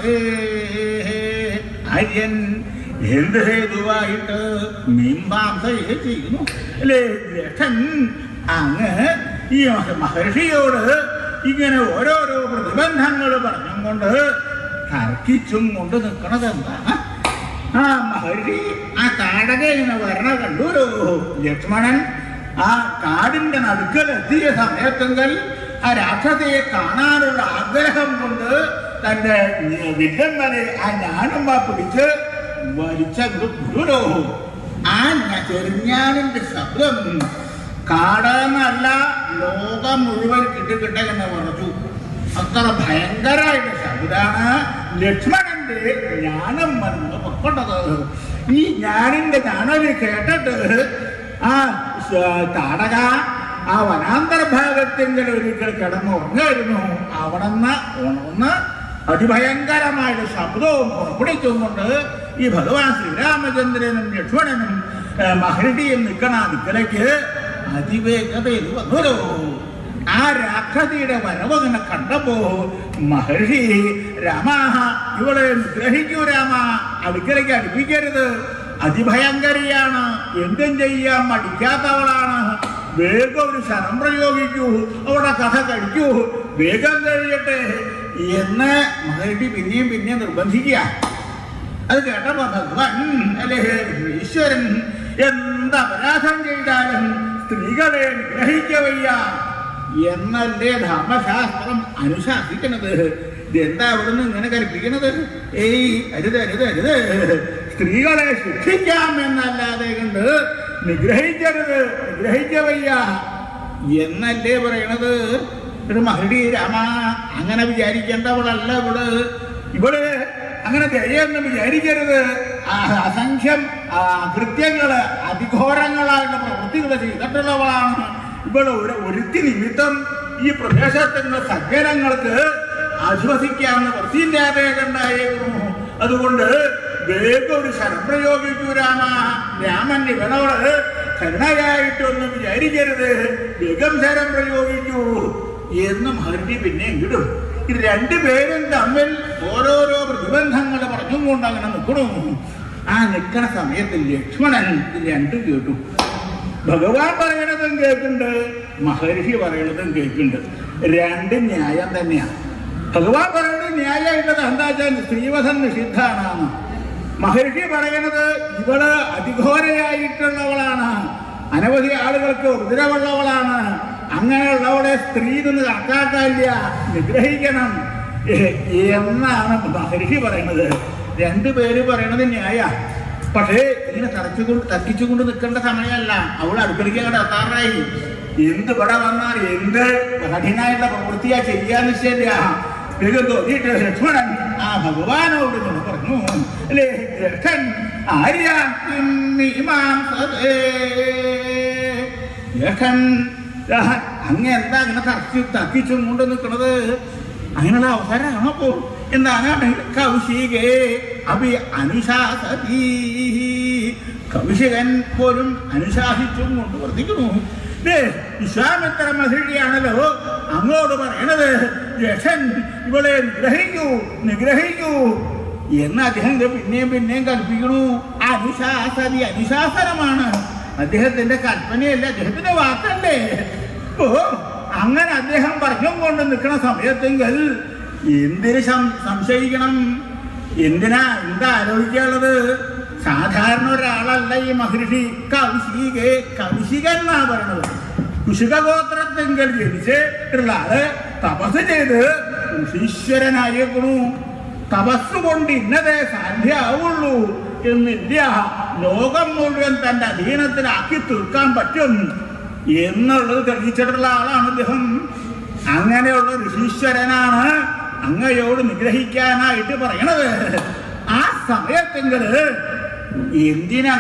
ആര്യൻ എന്ത് ഹേതുവായിട്ട് മീമാംസയെ ചെയ്യുന്നു അല്ലേ ലക്ഷൻ അങ്ങ് ഈ മഹർഷിയോട് ഇങ്ങനെ ഓരോരോ പ്രതിബന്ധങ്ങൾ പറഞ്ഞും കൊണ്ട് തർക്കിച്ചും കൊണ്ട് നിൽക്കണത് എന്താണ് ആ മഹർഷി ആ കാടക ഇങ്ങനെ വരണ കണ്ടൂരോ ലക്ഷ്മണൻ ആ കാടിന്റെ നടുക്കലെത്തിയ സമയത്തെങ്കിൽ ആ രാക്ഷസയെ കാണാനുള്ള ആഗ്രഹം കൊണ്ട് തന്റെ വില്ലമ്മനെ ആ ഞാനുമ്മ പിടിച്ച് വലിച്ചങ്ങ് ഗുരുരോ ആ ഞ- ചെറുഞ്ഞാണിന്റെ ശബ്ദം കാടെന്നല്ല ലോകം മുഴുവൻ കിട്ടുകിട്ടെ എന്ന് പറഞ്ഞു അത്ര ഭയങ്കരമായിട്ട് ശബ്ദാണ് ലക്ഷ്മണന്റെ ജ്ഞാനം വന്ന് പുറപ്പെട്ടത് ഈ ജ്ഞാനിന്റെ ജ്ഞാനവി കേട്ടിട്ട് ആ ശ- താടക ആ വനാന്തര ഭാഗത്തെങ്കിൽ ഒരിക്കൽ കിടന്ന് ഉറങ്ങായിരുന്നു അവിടുന്ന് ഉണർന്ന് അതിഭയങ്കരമായിട്ട് ശബ്ദവും പുറപ്പെടുവിച്ചുകൊണ്ട് ഈ ഭഗവാൻ ശ്രീരാമചന്ദ്രനും ലക്ഷ്മണനും ഏ, മഹർഷിയും നിൽക്കണ ദിക്കലേക്ക് അതിവേഗതയിൽ വന്നല്ലോ ആ രാക്ഷസിയുടെ വരവങ്ങനെ കണ്ടപ്പോ മഹർഷി രാമ ഇവളെ നിഗ്രഹിക്കൂ രാമ അടുക്കലേക്ക് അടുപ്പിക്കരുത് അതിഭയങ്കരിയാണ് എന്തും ചെയ്യാൻ മടിക്കാത്തവളാണ് വേഗം ഒരു ശരം പ്രയോഗിക്കൂ അവളുടെ കഥ കഴിക്കൂ വേഗം കഴിയട്ടെ എന്ന് മഹർഷി പിന്നെയും പിന്നെയും നിർബന്ധിക്കുക അത് കേട്ടപ്പോ ഭഗവാൻ അല്ലേ ഈശ്വരൻ എന്ത് അപരാധം ചെയ്താലും സ്ത്രീകളെ ഗ്രഹിക്ക വയ്യ എന്നല്ലേ ധർമ്മശാസ്ത്രം അനുശാസിക്കണത് ഇതെന്താ അവിടുന്ന് ഇങ്ങനെ കൽപ്പിക്കണത് ഏയ് അരുത് അരുത് അരുത് സ്ത്രീകളെ ശിക്ഷിക്കാം എന്നല്ലാതെ കണ്ട് നിഗ്രഹിക്കരുത് നിഗ്രഹിക്ക വയ്യ എന്നല്ലേ പറയണത് ഒരു മഹടി രാമ അങ്ങനെ വിചാരിക്കേണ്ടവളല്ല ഇവള് ഇവള് അങ്ങനെ ദയൊന്നും വിചാരിക്കരുത് ആ അസംഖ്യം ആ, കൃത്യങ്ങള് അതിഘോരങ്ങളായുള്ള പ്രവൃത്തികൾ ചെയ്തിട്ടുള്ളവളാണ് ഇവള് ഒരു ഒരുത്തി നിമിത്തം ഈ പ്രദേശത്തുള്ള സജ്ജനങ്ങൾക്ക് ആശ്വസിക്കാവുന്ന വൃത്തിയില്ലാതെ കണ്ടായിരുന്നു അതുകൊണ്ട് വേഗം ഒരു ശരം പ്രയോഗിക്കൂ രാമ രാമൻ ഇവനോട് കരുണയായിട്ടൊന്നും വിചാരിക്കരുത് വേഗം ശരം പ്രയോഗിക്കൂ എന്ന് മഹർഷി പിന്നെ വിടും ഇത് രണ്ടുപേരും തമ്മിൽ ഓരോരോ പ്രതിബന്ധങ്ങൾ പറഞ്ഞും കൊണ്ട് അങ്ങനെ നിൽക്കണു ആ നിൽക്കണ സമയത്ത് ലക്ഷ്മണൻ ഇത് രണ്ടും കേട്ടു ഭഗവാൻ പറയണതും കേൾക്കുന്നുണ്ട് മഹർഷി പറയണതും കേൾക്കുന്നുണ്ട് രണ്ടും ന്യായം തന്നെയാണ് ഭഗവാൻ പറയുന്നത് ന്യായമായിട്ടുള്ളത് എന്താ വെച്ചാൽ സ്ത്രീവധം നിഷിദ്ധാണ് മഹർഷി പറയണത് ഇവള് അതിഘോരയായിട്ടുള്ളവളാണ് അനവധി ആളുകൾക്ക് ഉദരവുള്ളവളാണ് അങ്ങനെയുള്ളവളെ സ്ത്രീ നിന്ന് കണക്കാക്കാനില്ല നിഗ്രഹിക്കണം എ- എന്നാണ് മഹർഷി പറയണത് രണ്ടുപേര് പറയണത് ന്യായ പക്ഷേ ഇങ്ങനെ തറച്ചുകൊണ്ട് തർക്കിച്ചുകൊണ്ട് നിൽക്കേണ്ട സമയമല്ല അവൾ അടുക്കളയ്ക്ക് അങ്ങോട്ട് എത്താറായി എന്ത് ഇവിടെ വന്നാൽ എന്ത് കഠിനായിട്ടുള്ള പ്രവൃത്തിയാ ചെയ്യാന്ന് ശരിയ വേഗം തോന്നിയിട്ട് ലക്ഷ്മണൻ ആ ഭഗവാനോട് ഇങ്ങനെ പറഞ്ഞു അല്ലേ ലക്ഷൻ ആര്യ ലക്ഷൻ അങ്ങ് എന്താ അങ്ങനെ തർക്കി തർക്കിച്ചും കൊണ്ട് നിൽക്കണത് അങ്ങനെയുള്ള അവസരമാണ് അപ്പോ എന്താണ് കൗശികേ അഭി അനുശാസതി കൗശികൻ പോലും അനുശാസിച്ചും കൊണ്ട് വർദ്ധിക്കുന്നു ദേ, വിശ്വാമിത്ര മഹിഴിയാണല്ലോ അങ്ങോട് പറയണത് യക്ഷൻ ഇവളെ നിഗ്രഹിക്കൂ നിഗ്രഹിക്കൂ എന്ന് അദ്ദേഹം ഇത് പിന്നെയും പിന്നെയും കൽപ്പിക്കണു അനുശാസതി അനുശാസനമാണ് അദ്ദേഹത്തിന്റെ കൽപ്പനയല്ല അദ്ദേഹത്തിന്റെ വാക്കല്ലേ ഓ അങ്ങനെ അദ്ദേഹം പറഞ്ഞും കൊണ്ട് നിൽക്കുന്ന സമയത്തെങ്കിൽ എന്തിന് സം- സംശയിക്കണം എന്തിനാ എന്താ ആലോചിക്കാനുള്ളത് സാധാരണ ഒരാളല്ല ഈ മഹർഷി കൗശികേ കൗശികൻ എന്നാ പറയണത് കുശികഗോത്രത്തെങ്കിൽ ജനിച്ചിട്ടുള്ള ആള് തപസ് ചെയ്ത് ഋഷീശ്വരനായേക്കണു തപസ് കൊണ്ട് ഇന്നതേ സാധ്യമാവുള്ളൂ എന്നില്ല ലോകം മുഴുവൻ തന്റെ അധീനത്തിലാക്കി തീർക്കാൻ പറ്റും എന്നുള്ളത് തെളിയിച്ചിട്ടുള്ള ആളാണ് അദ്ദേഹം അങ്ങനെയുള്ള ഋഷീശ്വരനാണ് അങ്ങയോട് നിഗ്രഹിക്കാനായിട്ട് പറയണത് ആ സമയത്തെങ്കില് എന്തിനാ